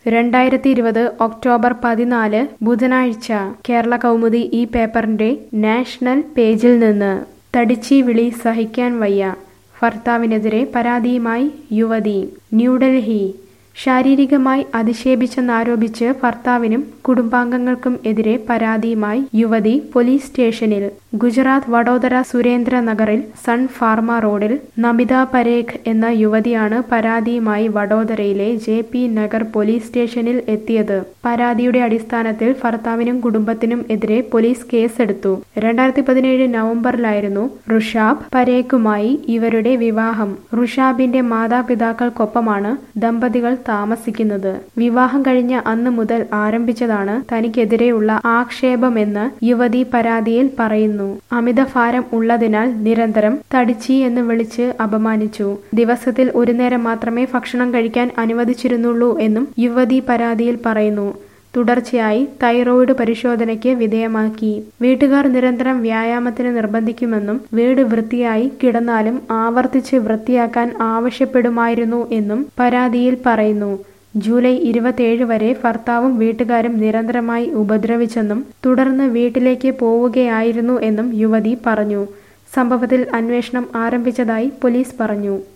രണ്ടായിരത്തി ഇരുപത് ഒക്ടോബർ പതിനാല് ബുധനാഴ്ച കേരള കൗമുദി ഈ പേപ്പറിന്റെ നാഷണൽ പേജിൽ നിന്ന് തടിച്ചി വിളി സഹിക്കാൻ വയ്യ ഭർത്താവിനെതിരെ പരാതിയുമായി യുവതി ന്യൂഡൽഹി ശാരീരികമായി അധിക്ഷേപിച്ചെന്നാരോപിച്ച് ഭർത്താവിനും കുടുംബാംഗങ്ങൾക്കും എതിരെ പരാതിയുമായി യുവതി പോലീസ് സ്റ്റേഷനിൽ ഗുജറാത്ത് വഡോദര സുരേന്ദ്ര നഗറിൽ സൺ ഫാർമ റോഡിൽ നമിത പരേഖ് എന്ന യുവതിയാണ് പരാതിയുമായി വഡോദരയിലെ ജെ പി നഗർ പോലീസ് സ്റ്റേഷനിൽ എത്തിയത് പരാതിയുടെ അടിസ്ഥാനത്തിൽ ഭർത്താവിനും കുടുംബത്തിനും എതിരെ പോലീസ് കേസെടുത്തു രണ്ടായിരത്തി പതിനേഴ് നവംബറിലായിരുന്നു റുഷാബ് പരേഖുമായി ഇവരുടെ വിവാഹം റുഷാബിന്റെ മാതാപിതാക്കൾക്കൊപ്പമാണ് ദമ്പതികൾ താമസിക്കുന്നത് വിവാഹം കഴിഞ്ഞ അന്ന് മുതൽ ആരംഭിച്ചതാണ് തനിക്കെതിരെയുള്ള ആക്ഷേപമെന്ന് യുവതി പരാതിയിൽ പറയുന്നു അമിതഭാരം ഉള്ളതിനാൽ നിരന്തരം തടിച്ചി എന്ന് വിളിച്ച് അപമാനിച്ചു ദിവസത്തിൽ ഒരു നേരം മാത്രമേ ഭക്ഷണം കഴിക്കാൻ അനുവദിച്ചിരുന്നുള്ളൂ എന്നും യുവതി പരാതിയിൽ പറയുന്നു തുടർച്ചയായി തൈറോയിഡ് പരിശോധനയ്ക്ക് വിധേയമാക്കി വീട്ടുകാർ നിരന്തരം വ്യായാമത്തിന് നിർബന്ധിക്കുമെന്നും വീട് വൃത്തിയായി കിടന്നാലും ആവർത്തിച്ച് വൃത്തിയാക്കാൻ ആവശ്യപ്പെടുമായിരുന്നു എന്നും പരാതിയിൽ പറയുന്നു ജൂലൈ ഇരുപത്തിയേഴ് വരെ ഭർത്താവും വീട്ടുകാരും നിരന്തരമായി ഉപദ്രവിച്ചെന്നും തുടർന്ന് വീട്ടിലേക്ക് പോവുകയായിരുന്നു എന്നും യുവതി പറഞ്ഞു സംഭവത്തിൽ അന്വേഷണം ആരംഭിച്ചതായി പോലീസ് പറഞ്ഞു